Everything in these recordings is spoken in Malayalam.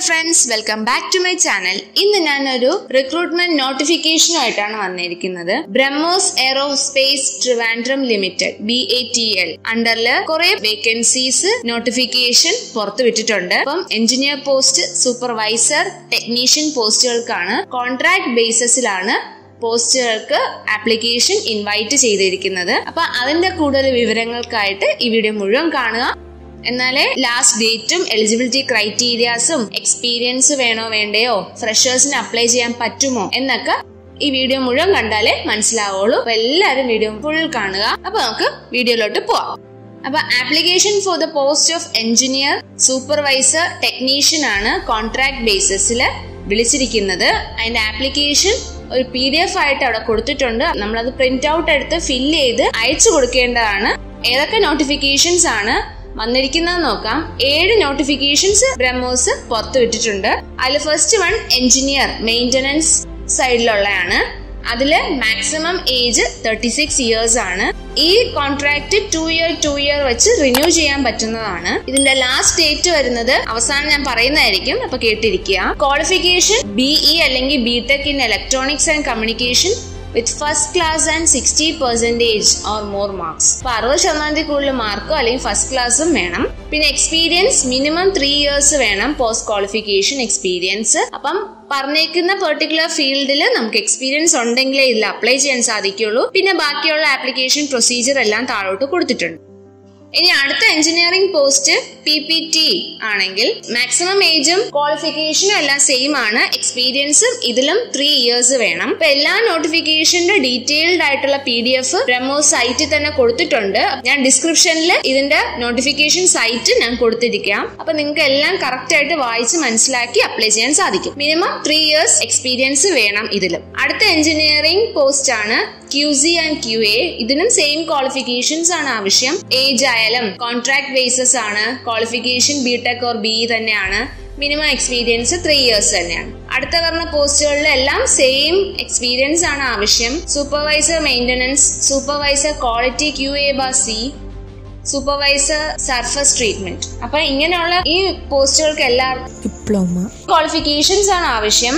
friends welcome back to my channel ഇന്ന് ഞാൻ ഒരു റിക്രൂട്ട്മെന്റ് നോട്ടിഫിക്കേഷനുമായിട്ടാണ് വന്നിരിക്കുന്നത് BrahMos aerospace Trivandrum limited B A T L അണ്ടറിൽ കുറെ വേക്കൻസീസ് നോട്ടിഫിക്കേഷൻ പുറത്തുവിട്ടിട്ടുണ്ട് അപ്പം എഞ്ചിനീയർ പോസ്റ്റ് സൂപ്പർവൈസർ ടെക്നീഷ്യൻ പോസ്റ്റുകൾക്കാണ് കോൺട്രാക്ട് ബേസിസിലാണ് പോസ്റ്റുകൾക്ക് ആപ്ലിക്കേഷൻ ഇൻവൈറ്റ് ചെയ്തിരിക്കുന്നത് അപ്പൊ അതിന്റെ കൂടുതൽ വിവരങ്ങൾക്കായിട്ട് ഈ വീഡിയോ മുഴുവൻ കാണുക എന്നാലേ ലാസ്റ്റ് ഡേറ്റും എലിജിബിലിറ്റി ക്രൈറ്റീരിയാസും എക്സ്പീരിയൻസ് വേണോ വേണ്ടയോ ഫ്രഷേഴ്സിന് അപ്ലൈ ചെയ്യാൻ പറ്റുമോ എന്നൊക്കെ ഈ വീഡിയോ മുഴുവൻ കണ്ടാലേ മനസ്സിലാവുള്ളൂ അപ്പൊ എല്ലാവരും വീഡിയോ ഫുൾ കാണുക അപ്പൊ നമുക്ക് വീഡിയോയിലോട്ട് പോവാം അപ്പൊ application for the post of engineer supervisor technician ആണ് കോൺട്രാക്ട് ബേസിസിൽ വിളിച്ചിരിക്കുന്നത് അതിന്റെ ആപ്ലിക്കേഷൻ ഒരു പി ഡി എഫ് ആയിട്ട് അവിടെ കൊടുത്തിട്ടുണ്ട് നമ്മളത് പ്രിന്റ് ഔട്ട് എടുത്ത് ഫില്ല് ചെയ്ത് അയച്ചു കൊടുക്കേണ്ടതാണ് ഏതൊക്കെ നോട്ടിഫിക്കേഷൻസ് ആണ് വന്നിരിക്കുന്നത് നോക്കാം ഏഴ് നോട്ടിഫിക്കേഷൻസ് ബ്രഹ്മോസ് പുറത്തുവിട്ടിട്ടുണ്ട് അതിൽ ഫസ്റ്റ് വൺ എഞ്ചിനീയർ മെയിന്റനൻസ് സൈഡിലുള്ളതാണ് അതില് maximum age thirty six years ആണ് ഈ contract two year two year വെച്ച് റിന്യൂ ചെയ്യാൻ പറ്റുന്നതാണ് ഇതിന്റെ ലാസ്റ്റ് ഡേറ്റ് വരുന്നത് അവസാനം ഞാൻ പറയുന്നതായിരിക്കും അപ്പൊ കേട്ടിരിക്കുക ക്വാളിഫിക്കേഷൻ ബിഇ അല്ലെങ്കിൽ B tech in electronics and communication with first class and sixty percentage or more marks അപ്പൊ അറുപത് ശതമാനത്തിൽ കൂടുതൽ മാർക്കോ അല്ലെങ്കിൽ ഫസ്റ്റ് ക്ലാസ്സും വേണം പിന്നെ എക്സ്പീരിയൻസ് മിനിമം ത്രീ ഇയേഴ്സ് വേണം പോസ്റ്റ് ക്വാളിഫിക്കേഷൻ എക്സ്പീരിയൻസ് അപ്പം പറഞ്ഞേക്കുന്ന പെർട്ടിക്കുലർ ഫീൽഡിൽ നമുക്ക് എക്സ്പീരിയൻസ് ഉണ്ടെങ്കിലേ ഇതിൽ അപ്ലൈ ചെയ്യാൻ സാധിക്കുള്ളൂ പിന്നെ ബാക്കിയുള്ള ആപ്ലിക്കേഷൻ പ്രൊസീജിയർ എല്ലാം താഴോട്ട് കൊടുത്തിട്ടുണ്ട് ഇനി അടുത്ത engineering post P P T ആണെങ്കിൽ മാക്സിമം ഏജും ക്വാളിഫിക്കേഷനും എല്ലാം സെയിം ആണ് എക്സ്പീരിയൻസും ഇതിലും ത്രീ ഇയേഴ്സ് വേണം ഇപ്പൊ എല്ലാ നോട്ടിഫിക്കേഷന്റെ ഡീറ്റെയിൽഡ് ആയിട്ടുള്ള പി ഡി എഫ് ബ്രഹ്മോ സൈറ്റിൽ തന്നെ കൊടുത്തിട്ടുണ്ട് ഞാൻ ഡിസ്ക്രിപ്ഷനിൽ ഇതിന്റെ നോട്ടിഫിക്കേഷൻ സൈറ്റ് ഞാൻ കൊടുത്തിരിക്കാം അപ്പൊ നിങ്ങൾക്ക് എല്ലാം കറക്റ്റ് ആയിട്ട് വായിച്ച് മനസ്സിലാക്കി അപ്ലൈ ചെയ്യാൻ സാധിക്കും മിനിമം ത്രീ ഇയേഴ്സ് എക്സ്പീരിയൻസ് വേണം ഇതിലും അടുത്ത എഞ്ചിനീയറിംഗ് പോസ്റ്റ് ആണ് Q C and Q A ഇതിനും സെയിം ക്വാളിഫിക്കേഷൻസ് ആണ് ആവശ്യം ഏജ് ആയാലും കോൺട്രാക്ട് ബേസിസ് ആണ് qualification B tech or B തന്നെയാണ് മിനിമം എക്സ്പീരിയൻസ് ത്രീ ഇയേഴ്സ് തന്നെയാണ് അടുത്ത പറഞ്ഞ പോസ്റ്റുകളിലെല്ലാം സെയിം എക്സ്പീരിയൻസ് ആണ് ആവശ്യം supervisor maintenance supervisor quality Q A ബാ സി സൂപ്പർവൈസർ സർഫസ് ട്രീറ്റ്മെന്റ് അപ്പൊ ഇങ്ങനെയുള്ള ഈ പോസ്റ്റുകൾക്ക് എല്ലാം ഡിപ്ലോമ ക്വാളിഫിക്കേഷൻസ് ആണ് ആവശ്യം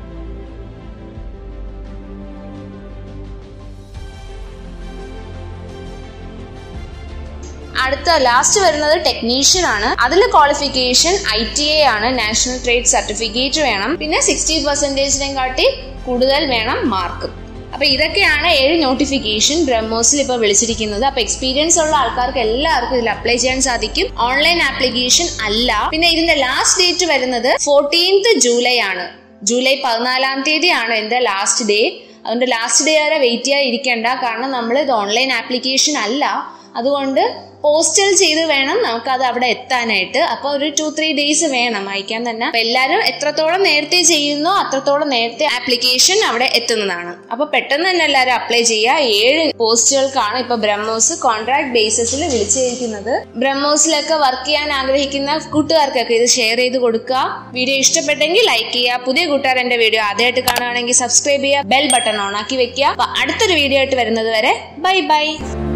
അടുത്ത ലാസ്റ്റ് വരുന്നത് ടെക്നീഷ്യൻ ആണ് അതിൽ ക്വാളിഫിക്കേഷൻ ഐ ടി എ ആണ് നാഷണൽ ട്രേഡ് സർട്ടിഫിക്കറ്റ് വേണം പിന്നെ സിക്സ്റ്റി പെർസെന്റേജിനെ കാട്ടി കൂടുതൽ വേണം മാർക്ക് അപ്പൊ ഇതൊക്കെയാണ് ഏഴ് നോട്ടിഫിക്കേഷൻ ബ്രഹ്മോസിൽ ഇപ്പൊ വിളിച്ചിരിക്കുന്നത് അപ്പൊ എക്സ്പീരിയൻസ് ഉള്ള ആൾക്കാർക്ക് എല്ലാവർക്കും ഇതിൽ അപ്ലൈ ചെയ്യാൻ സാധിക്കും ഓൺലൈൻ ആപ്ലിക്കേഷൻ അല്ല പിന്നെ ഇതിന്റെ ലാസ്റ്റ് ഡേറ്റ് വരുന്നത് ഫോർട്ടീൻത്ത് ജൂലൈ ആണ് ജൂലൈ പതിനാലാം തീയതിയാണ് എന്റെ ലാസ്റ്റ് ഡേ അതുകൊണ്ട് ലാസ്റ്റ് ഡേ വരെ വെയിറ്റ് ചെയ്യാതിരിക്കേണ്ട കാരണം നമ്മൾ ഇത് ഓൺലൈൻ ആപ്ലിക്കേഷൻ അല്ല അതുകൊണ്ട് പോസ്റ്റൽ ചെയ്ത് വേണം നമുക്ക് അത് അവിടെ എത്താനായിട്ട് അപ്പൊ ഒരു ടു ത്രീ ഡേയ്സ് വേണം അയക്കാൻ തന്നെ അപ്പൊ എല്ലാവരും എത്രത്തോളം നേരത്തെ ചെയ്യുന്നോ അത്രത്തോളം നേരത്തെ ആപ്ലിക്കേഷൻ അവിടെ എത്തുന്നതാണ് അപ്പൊ പെട്ടെന്ന് തന്നെ എല്ലാവരും അപ്ലൈ ചെയ്യുക ഏഴ് പോസ്റ്റുകൾക്കാണ് ഇപ്പൊ ബ്രഹ്മോസ് കോൺട്രാക്ട് ബേസിസിൽ വിളിച്ചിരിക്കുന്നത് ബ്രഹ്മോസിലൊക്കെ വർക്ക് ചെയ്യാൻ ആഗ്രഹിക്കുന്ന കൂട്ടുകാർക്കൊക്കെ ഇത് ഷെയർ ചെയ്ത് കൊടുക്കുക വീഡിയോ ഇഷ്ടപ്പെട്ടെങ്കിൽ ലൈക്ക് ചെയ്യുക പുതിയ കൂട്ടുകാർ എന്റെ വീഡിയോ ആദ്യമായിട്ട് കാണുകയാണെങ്കിൽ സബ്സ്ക്രൈബ് ചെയ്യുക ബെൽ ബട്ടൺ ഓൺ ആക്കി വെക്കുക അപ്പൊ അടുത്തൊരു വീഡിയോ ആയിട്ട് വരുന്നത് വരെ ബൈ ബൈ